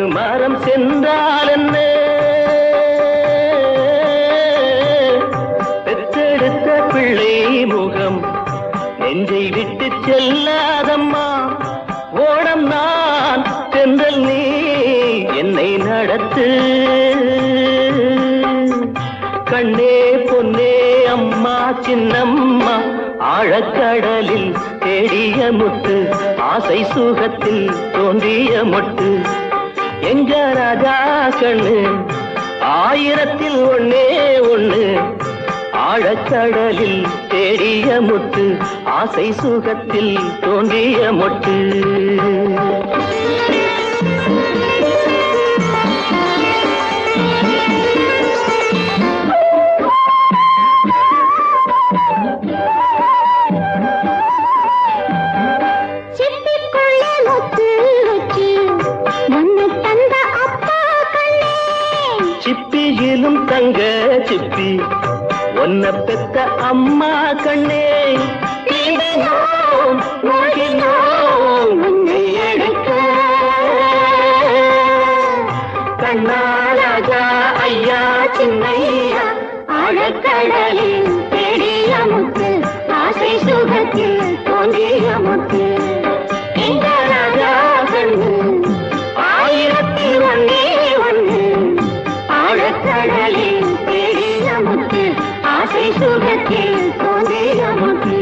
மரம் சென்றால் என்ன பெற்றெடுத்த பிள்ளை முகம் நெஞ்சை விட்டு செல்லாதம்மா ஓடம் நான் சென்றல் நீ என்னை நடத்து கண்ணே பொன்னே அம்மா சின்னம்மா ஆழக்கடலில் தேடிய முத்து ஆசை சுகத்தில் தோன்றிய மொட்டு எங்க ராஜா கண்ணு ஆயிரத்தில் ஒன்னே ஒண்ணு ஆழக்கடலில் தேடிய முத்து ஆசை சுகத்தில் தோன்றிய மொட்டு சிப்பிக்குள்ளே முத்து வச்சு ஒன்னு தந்த அப்பா கண்ணே சிப்பியிலும் தங்க சிப்பி ஒன்ன பெத்த அம்மா கண்ணே தீண்டினோம், மூழ்கினோம், உன்னை எடுக்க. கண்ணா ராஜா ஐயா சின்னையா ஆழக்கடலில் தேடிய முத்து ஆசை சுகத்தில் தோன்றிய முத்து இந்த ராஜா கண்ணு ஆயிரத்தில் ஒன்னே ஒண்ணு ஆழக்கடலில் தேடிய முத்து ஆசை சுகத்தில் தோன்றிய முத்து